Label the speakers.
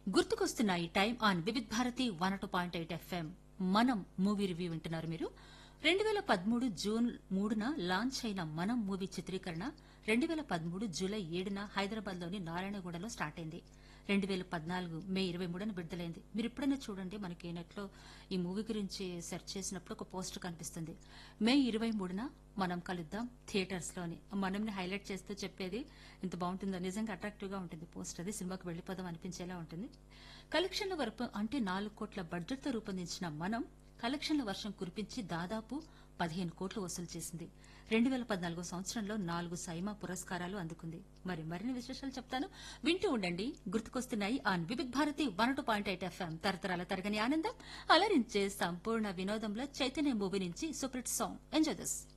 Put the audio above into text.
Speaker 1: గుర్తుకొస్తున్నాయి time on Vividh Bharati one two point eight FM మనం movie review వింటున్నారు మీరు రెండు వేల పదమూడు జూన్ మూడున లాంచ్ అయిన మనం మూవీ చిత్రీకరణ రెండు వేల పదమూడు జూలై ఏడున హైదరాబాద్లోని నారాయణగూడలో స్టార్ట్ అయింది రెండు వేల పద్నాలుగు మే ఇరవై మూడున విడుదలైంది మీరు ఎప్పుడైనా చూడండి మనకి నెట్లో ఈ మూవీ గురించి సెర్చ్ చేసినప్పుడు ఒక పోస్టర్ కనిపిస్తుంది మే ఇరవై మూడున మనం కలుద్దాం థియేటర్స్ లోని మనంని హైలైట్ చేస్తూ చెప్పేది ఇంత బాగుంటుందో నిజంగా అట్రాక్టివ్ గా ఉంటుంది పోస్టర్ అది సినిమాకి వెళ్లిపోదాం అనిపించేలా ఉంటుంది కలెక్షన్ల వరకు అంటే నాలుగు కోట్ల బడ్జెట్ తో రూపొందించిన మనం కలెక్షన్ల వర్షం కురిపించి దాదాపు పదిహేను కోట్లు వసూలు చేసింది రెండు వేల పద్నాలుగో సంవత్సరంలో నాలుగు సైమా పురస్కారాలు అందుకుంది మరి మరిన్ని విశేషాలు చెప్తాను వింటూ ఉండండి గుర్తుకొస్తున్నాయి on Vividh Bharati one two point eight FM తరతరాల తరగని ఆనందం అలరించే సంపూర్ణ వినోదంలో చైతన్య మూవీ నుంచి super hit song enjoy this